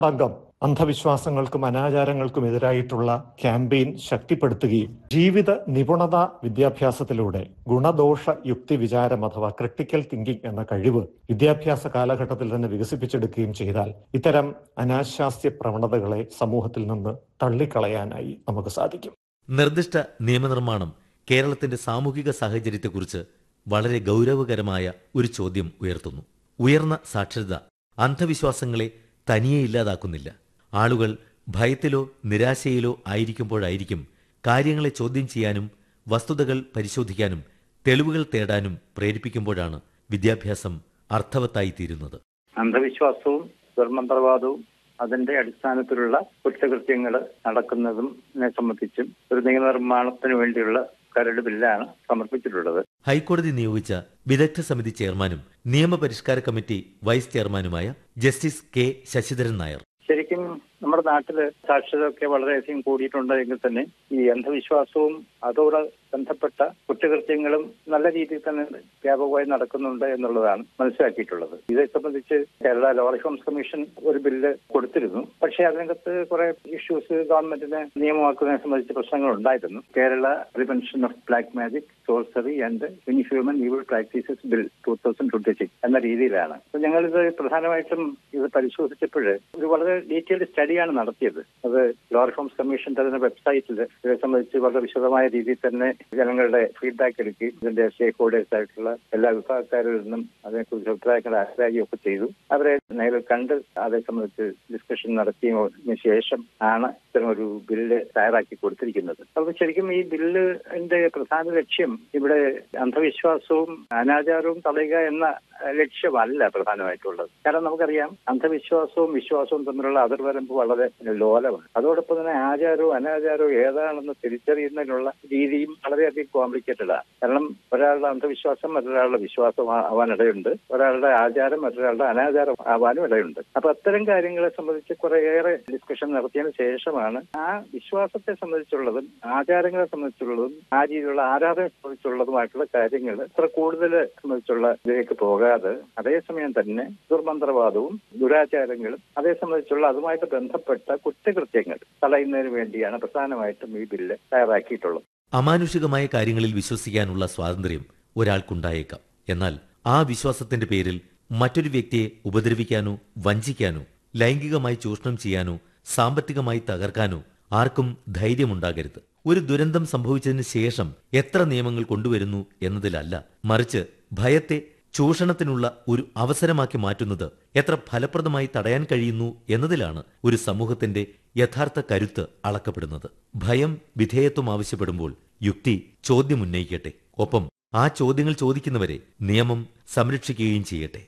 അംഗം അന്ധവിശ്വാസങ്ങൾക്കും അനാചാരങ്ങൾക്കും എതിരായിട്ടുള്ള ക്യാമ്പയിൻ ശക്തിപ്പെടുത്തുകയും ജീവിത നിപുണത വിദ്യാഭ്യാസത്തിലൂടെ ഗുണദോഷ യുക്തി വിചാരം അഥവാ ക്രിട്ടിക്കൽ തിങ്കിങ് എന്ന കഴിവ് വിദ്യാഭ്യാസ കാലഘട്ടത്തിൽ തന്നെ വികസിപ്പിച്ചെടുക്കുകയും ചെയ്താൽ ഇത്തരം അനാശാസ്യ പ്രവണതകളെ സമൂഹത്തിൽ നിന്ന് തള്ളിക്കളയാനായി നമുക്ക് സാധിക്കും നിർദ്ദിഷ്ട നിയമനിർമ്മാണം കേരളത്തിന്റെ സാമൂഹിക സാഹചര്യത്തെക്കുറിച്ച് വളരെ ഗൗരവകരമായ ഒരു ചോദ്യം ഉയർത്തുന്നു ഉയർന്ന സാക്ഷരത അന്ധവിശ്വാസങ്ങളെ തനിയെ ഇല്ലാതാക്കുന്നില്ല ആളുകൾ ഭയത്തിലോ നിരാശയിലോ ആയിരിക്കുമ്പോഴായിരിക്കും കാര്യങ്ങളെ ചോദ്യം ചെയ്യാനും വസ്തുതകൾ പരിശോധിക്കാനും തെളിവുകൾ തേടാനും പ്രേരിപ്പിക്കുമ്പോഴാണ് വിദ്യാഭ്യാസം അർത്ഥവത്തായിത്തീരുന്നത് അന്ധവിശ്വാസവും ദുർമന്ത്രവാദവും അതിന്റെ അടിസ്ഥാനത്തിലുള്ള കുറ്റകൃത്യങ്ങൾ നടക്കുന്നതും സംബന്ധിച്ചും ഒരു നിയമനിർമ്മാണത്തിന് വേണ്ടിയുള്ള കരട് ബില്ലാണ് സമർപ്പിച്ചിട്ടുള്ളത് ഹൈക്കോടതി നിയോഗിച്ച വിദഗ്ധ സമിതി ചെയർമാനും നിയമപരിഷ്കാര കമ്മിറ്റി വൈസ് ചെയർമാനുമായ ജസ്റ്റിസ് കെ ശശിധരൻ നായർ ശരിക്കും നമ്മുടെ നാട്ടില് സാക്ഷരതയൊക്കെ വളരെയധികം കൂടിയിട്ടുണ്ട് എങ്കിൽ തന്നെ ഈ അന്ധവിശ്വാസവും അതോട് ബന്ധപ്പെട്ട കുറ്റകൃത്യങ്ങളും നല്ല രീതിയിൽ തന്നെ വ്യാപകമായി നടക്കുന്നുണ്ട് എന്നുള്ളതാണ് മനസ്സിലാക്കിയിട്ടുള്ളത് ഇതേ സംബന്ധിച്ച് കേരള ലോ റിഫോംസ് കമ്മീഷൻ ഒരു ബില്ല് കൊടുത്തിരുന്നു പക്ഷേ അതിനകത്ത് കുറെ ഇഷ്യൂസ് ഗവൺമെന്റിനെ നിയമമാക്കുന്നതിനെ സംബന്ധിച്ച് പ്രശ്നങ്ങൾ ഉണ്ടായിരുന്നു Kerala prevention of black magic sorcery and inhuman evil practices bill two thousand twenty six എന്ന രീതിയിലാണ് അപ്പൊ ഞങ്ങളിത് പ്രധാനമായിട്ടും ഇത് പരിശോധിച്ചപ്പോൾ ഒരു വളരെ ഡീറ്റെയിൽഡ് സ്റ്റഡിയാണ് നടത്തിയത് അത് ലോ റിഫോംസ് കമ്മീഷന്റെ തന്നെ വെബ്സൈറ്റിൽ ഇതേ സംബന്ധിച്ച് വളരെ വിശദമായ രീതിയിൽ തന്നെ ജനങ്ങളുടെ ഫീഡ്ബാക്ക് എടുക്കുകയും ഇതിന്റെ സ്റ്റേക്ക് ഹോൾഡേഴ്സ് ആയിട്ടുള്ള എല്ലാ വിഭാഗക്കാരിൽ നിന്നും അതിനെക്കുറിച്ച് അഭിപ്രായങ്ങൾ ആരായുകയും ഒക്കെ ചെയ്തു അവരെ നേരിൽ കണ്ട് അതേ സംബന്ധിച്ച് ഡിസ്കഷൻ നടത്തിയതിനു ശേഷം ആണ് ഇത്തരം ഒരു ബില്ല് തയ്യാറാക്കി കൊടുത്തിരിക്കുന്നത് അപ്പോൾ ശരിക്കും ഈ ബില്ലിന്റെ പ്രധാന ലക്ഷ്യം ഇവിടെ അന്ധവിശ്വാസവും അനാചാരവും തടയുക എന്ന ലക്ഷ്യമല്ല പ്രധാനമായിട്ടുള്ളത് കാരണം നമുക്കറിയാം അന്ധവിശ്വാസവും വിശ്വാസവും തമ്മിലുള്ള അതിർവരമ്പ് വളരെ ലോലമാണ് അതോടൊപ്പം തന്നെ ആചാരവും അനാചാരവും ഏതാണെന്ന് തിരിച്ചറിയുന്നതിനുള്ള രീതിയും വളരെയധികം കോംപ്ലിക്കേറ്റഡ് ആണ് കാരണം ഒരാളുടെ അന്ധവിശ്വാസം മറ്റൊരാളുടെ വിശ്വാസം ആവാൻ ഇടയുണ്ട് ഒരാളുടെ ആചാരം മറ്റൊരാളുടെ അനാചാരം ആവാനും ഇടയുണ്ട് അപ്പൊ അത്തരം കാര്യങ്ങളെ സംബന്ധിച്ച് കുറേയേറെ ഡിസ്കഷൻ നടത്തിയതിനു ശേഷമാണ് ആ വിശ്വാസത്തെ സംബന്ധിച്ചുള്ളതും ആചാരങ്ങളെ സംബന്ധിച്ചുള്ളതും ആ രീതിയിലുള്ള ആരാധനയെ സംബന്ധിച്ചുള്ളതുമായിട്ടുള്ള കാര്യങ്ങൾ ഇത്ര കൂടുതൽ സംബന്ധിച്ചുള്ള ഇതിലേക്ക് പോകാതെ അതേസമയം തന്നെ ദുർമന്ത്രവാദവും ദുരാചാരങ്ങളും അതേ സംബന്ധിച്ചുള്ള അതുമായിട്ട് ബന്ധപ്പെട്ട കുറ്റകൃത്യങ്ങൾ തടയുന്നതിന് വേണ്ടിയാണ് പ്രധാനമായിട്ടും ഈ ബില്ല് തയ്യാറാക്കിയിട്ടുള്ളത് അമാനുഷികമായ കാര്യങ്ങളിൽ വിശ്വസിക്കാനുള്ള സ്വാതന്ത്ര്യം ഒരാൾക്കുണ്ടായേക്കാം എന്നാൽ ആ വിശ്വാസത്തിന്റെ പേരിൽ മറ്റൊരു വ്യക്തിയെ ഉപദ്രവിക്കാനോ വഞ്ചിക്കാനോ ലൈംഗികമായി ചൂഷണം ചെയ്യാനോ സാമ്പത്തികമായി തകർക്കാനോ ആർക്കും ധൈര്യമുണ്ടാകരുത് ഒരു ദുരന്തം സംഭവിച്ചതിന് ശേഷം എത്ര നിയമങ്ങൾ കൊണ്ടുവരുന്നു എന്നതിലല്ല മറിച്ച് ഭയത്തെ ചൂഷണത്തിനുള്ള ഒരു അവസരമാക്കി മാറ്റുന്നത് എത്ര ഫലപ്രദമായി തടയാൻ കഴിയുന്നു എന്നതിലാണ് ഒരു സമൂഹത്തിന്റെ യഥാർത്ഥ കരുത്ത് അളക്കപ്പെടുന്നത് ഭയം വിധേയത്വം ആവശ്യപ്പെടുമ്പോൾ യുക്തി ചോദ്യമുന്നയിക്കട്ടെ ഒപ്പം ആ ചോദ്യങ്ങൾ ചോദിക്കുന്നവരെ നിയമം സംരക്ഷിക്കുകയും ചെയ്യട്ടെ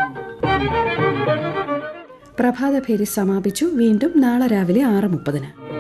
പ്രഭാതഭേരി സമാപിച്ചു വീണ്ടും നാളെ രാവിലെ ആറ് മുപ്പതിന്